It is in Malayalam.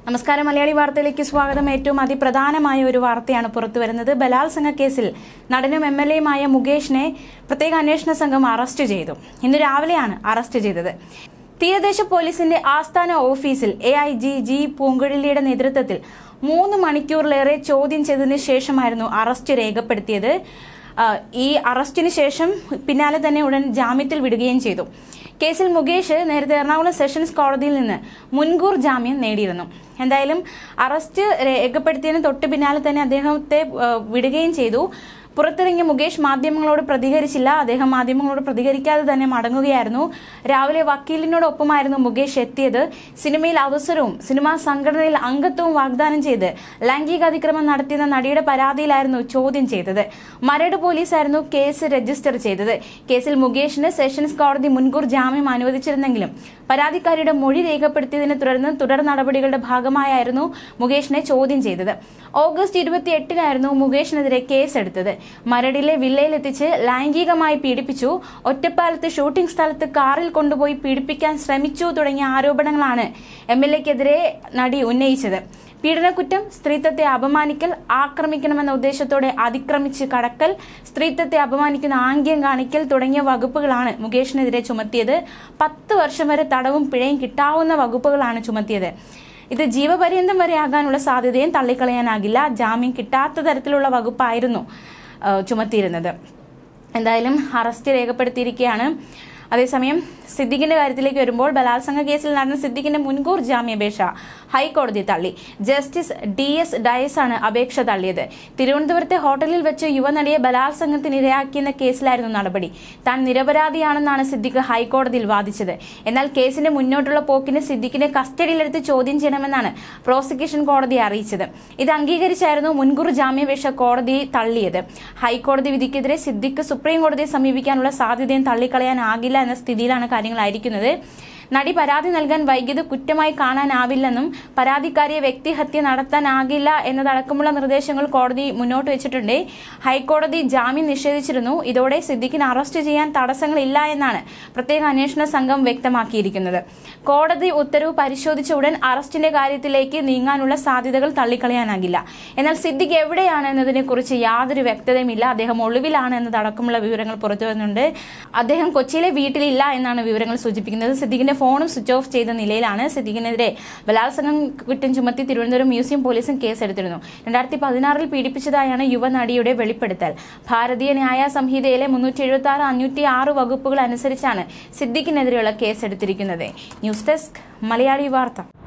നമസ്കാരം മലയാളി വാർത്തയിലേക്ക് സ്വാഗതം ഏറ്റവും അതിപ്രധാനമായ ഒരു വാർത്തയാണ് പുറത്തു വരുന്നത് ബലാത്സംഗ കേസിൽ നടനും എം എൽ എയുമായ മുകേഷിനെ പ്രത്യേക അന്വേഷണ സംഘം അറസ്റ്റ് ചെയ്തു ഇന്ന് രാവിലെയാണ് അറസ്റ്റ് ചെയ്തത് തീരദേശ പോലീസിന്റെ ആസ്ഥാന ഓഫീസിൽ എ ഐ ജി ജി പൂങ്കുഴലിയുടെ നേതൃത്വത്തിൽ മൂന്ന് മണിക്കൂറിലേറെ ചോദ്യം ചെയ്തതിനു ശേഷമായിരുന്നു അറസ്റ്റ് രേഖപ്പെടുത്തിയത് ആ, ഈ അറസ്റ്റിന് ശേഷം പിന്നാലെ തന്നെ ഉടൻ ജാമ്യത്തിൽ വിടുകയും ചെയ്തു കേസിൽ മുകേഷ് നേരത്തെ എറണാകുളം സെഷൻസ് കോടതിയിൽ നിന്ന് മുൻകൂർ ജാമ്യം നേടിയിരുന്നു എന്തായാലും അറസ്റ്റ് രേഖപ്പെടുത്തിയതിന് തൊട്ട് പിന്നാലെ തന്നെ അദ്ദേഹത്തെ ആ, വിടുകയും ചെയ്തു പുറത്തിറങ്ങിയ മുകേഷ് മാധ്യമങ്ങളോട് പ്രതികരിച്ചില്ല അദ്ദേഹം മാധ്യമങ്ങളോട് പ്രതികരിക്കാതെ തന്നെ മടങ്ങുകയായിരുന്നു രാവിലെ വക്കീലിനോടൊപ്പമായിരുന്നു മുകേഷ് എത്തിയത് സിനിമയിൽ അവസരവും സിനിമാ സംഘടനയിൽ അംഗത്വവും വാഗ്ദാനം ചെയ്ത് ലൈംഗിക അതിക്രമം നടത്തിയെന്ന നടിയുടെ പരാതിയിലായിരുന്നു ചോദ്യം ചെയ്തത് മരട് പോലീസായിരുന്നു കേസ് രജിസ്റ്റർ ചെയ്തത് കേസിൽ മുകേഷിന് സെഷൻസ് കോടതി മുൻകൂർ ജാമ്യം അനുവദിച്ചിരുന്നെങ്കിലും പരാതിക്കാരിയുടെ മൊഴി രേഖപ്പെടുത്തിയതിനെ തുടർന്ന് തുടർ നടപടികളുടെ ഭാഗമായായിരുന്നു മുകേഷിനെ ചോദ്യം ചെയ്തത് ഓഗസ്റ്റ് ഇരുപത്തി എട്ടിനായിരുന്നു മുകേഷിനെതിരെ കേസെടുത്തത് മരടിലെ വില്ലയിലെത്തിച്ച് ലൈംഗികമായി പീഡിപ്പിച്ചു ഒറ്റപ്പാലത്ത് ഷൂട്ടിംഗ് സ്ഥലത്ത് കാറിൽ കൊണ്ടുപോയി പീഡിപ്പിക്കാൻ ശ്രമിച്ചു തുടങ്ങിയ ആരോപണങ്ങളാണ് എം എൽ എക്കെതിരെ നടി ഉന്നയിച്ചത് പീഡനക്കുറ്റം സ്ത്രീത്വത്തെ അപമാനിക്കൽ ആക്രമിക്കണമെന്ന ഉദ്ദേശത്തോടെ അതിക്രമിച്ച് കടക്കൽ സ്ത്രീത്വത്തെ അപമാനിക്കുന്ന ആംഗ്യം കാണിക്കൽ തുടങ്ങിയ വകുപ്പുകളാണ് മുകേഷിനെതിരെ ചുമത്തിയത് പത്ത് വർഷം വരെ തടവും പിഴയും കിട്ടാവുന്ന വകുപ്പുകളാണ് ചുമത്തിയത് ഇത് ജീവപര്യന്തം വരെ ആകാനുള്ള സാധ്യതയും തള്ളിക്കളയാനാകില്ല ജാമ്യം കിട്ടാത്ത തരത്തിലുള്ള വകുപ്പായിരുന്നു ആ, ചുമത്തിയിരുന്നത് എന്തായാലും അറസ്റ്റ് രേഖപ്പെടുത്തിയിരിക്കുകയാണ് അതേസമയം സിദ്ദിഖിന്റെ കാര്യത്തിലേക്ക് വരുമ്പോൾ ബലാത്സംഗ കേസിൽ നടന്ന സിദ്ദിഖിന്റെ മുൻകൂർ ജാമ്യാപേക്ഷ ഹൈക്കോടതി തള്ളി ജസ്റ്റിസ് ഡി എസ് ഡയസ് ആണ് അപേക്ഷ തള്ളിയത് തിരുവനന്തപുരത്തെ ഹോട്ടലിൽ വെച്ച് യുവനടിയെ ബലാത്സംഗത്തിന് ഇരയാക്കിയെന്ന കേസിലായിരുന്നു നടപടി താൻ നിരപരാധിയാണെന്നാണ് സിദ്ദിഖ് ഹൈക്കോടതിയിൽ വാദിച്ചത് എന്നാൽ കേസിന്റെ മുന്നോട്ടുള്ള പോക്കിന് സിദ്ദിഖിനെ കസ്റ്റഡിയിലെടുത്ത് ചോദ്യം ചെയ്യണമെന്നാണ് പ്രോസിക്യൂഷൻ കോടതിയെ അറിയിച്ചത് ഇത് അംഗീകരിച്ചായിരുന്നു മുൻകൂർ ജാമ്യാപേക്ഷ കോടതി തള്ളിയത് ഹൈക്കോടതി വിധിക്കെതിരെ സിദ്ദിഖ് സുപ്രീം കോടതിയെ സമീപിക്കാനുള്ള സാധ്യതയും തള്ളിക്കളയാനാകില്ല എന്ന സ്ഥിതിയിലാണ് കാര്യങ്ങളായിരിക്കുന്നത് നടി പരാതി നൽകാൻ വൈകിയത് കുറ്റമായി കാണാനാവില്ലെന്നും പരാതിക്കാരിയെ വ്യക്തിഹത്യ നടത്താനാകില്ല എന്നതടക്കമുള്ള നിർദ്ദേശങ്ങൾ കോടതി മുന്നോട്ട് വെച്ചിട്ടുണ്ട് ഹൈക്കോടതി ജാമ്യം നിഷേധിച്ചിരുന്നു ഇതോടെ സിദ്ദിഖിനെ അറസ്റ്റ് ചെയ്യാൻ തടസ്സങ്ങളില്ല എന്നാണ് പ്രത്യേക അന്വേഷണ സംഘം വ്യക്തമാക്കിയിരിക്കുന്നത് കോടതി ഉത്തരവ് പരിശോധിച്ച ഉടൻ അറസ്റ്റിന്റെ കാര്യത്തിലേക്ക് നീങ്ങാനുള്ള സാധ്യതകൾ തള്ളിക്കളയാനാകില്ല എന്നാൽ സിദ്ദിഖ് എവിടെയാണ് എന്നതിനെക്കുറിച്ച് യാതൊരു വ്യക്തതയുമില്ല അദ്ദേഹം ഒളിവിലാണ് എന്നതടക്കമുള്ള വിവരങ്ങൾ പുറത്തു വരുന്നുണ്ട് അദ്ദേഹം കൊച്ചിയിലെ വീട്ടിലില്ല എന്നാണ് വിവരങ്ങൾ സൂചിപ്പിക്കുന്നത് സിദ്ദിഖിന്റെ ഫോണും സ്വിച്ച് ഓഫ് ചെയ്ത നിലയിലാണ് സിദ്ദിഖിനെതിരെ ബലാത്സംഗം കുറ്റം ചുമത്തി തിരുവനന്തപുരം മ്യൂസിയം പോലീസും കേസെടുത്തിരുന്നു രണ്ടായിരത്തി പതിനാറിൽ പീഡിപ്പിച്ചതായാണ് യുവനടിയുടെ വെളിപ്പെടുത്തൽ ഭാരതീയ ന്യായ സംഹിതയിലെ മുന്നൂറ്റി എഴുപത്തി ആറ് അഞ്ഞൂറ്റി ആറ് വകുപ്പുകൾ അനുസരിച്ചാണ് സിദ്ദിഖിനെതിരെയുള്ള കേസെടുത്തിരിക്കുന്നത് ന്യൂസ് ഡെസ്ക് മലയാളി വാർത്ത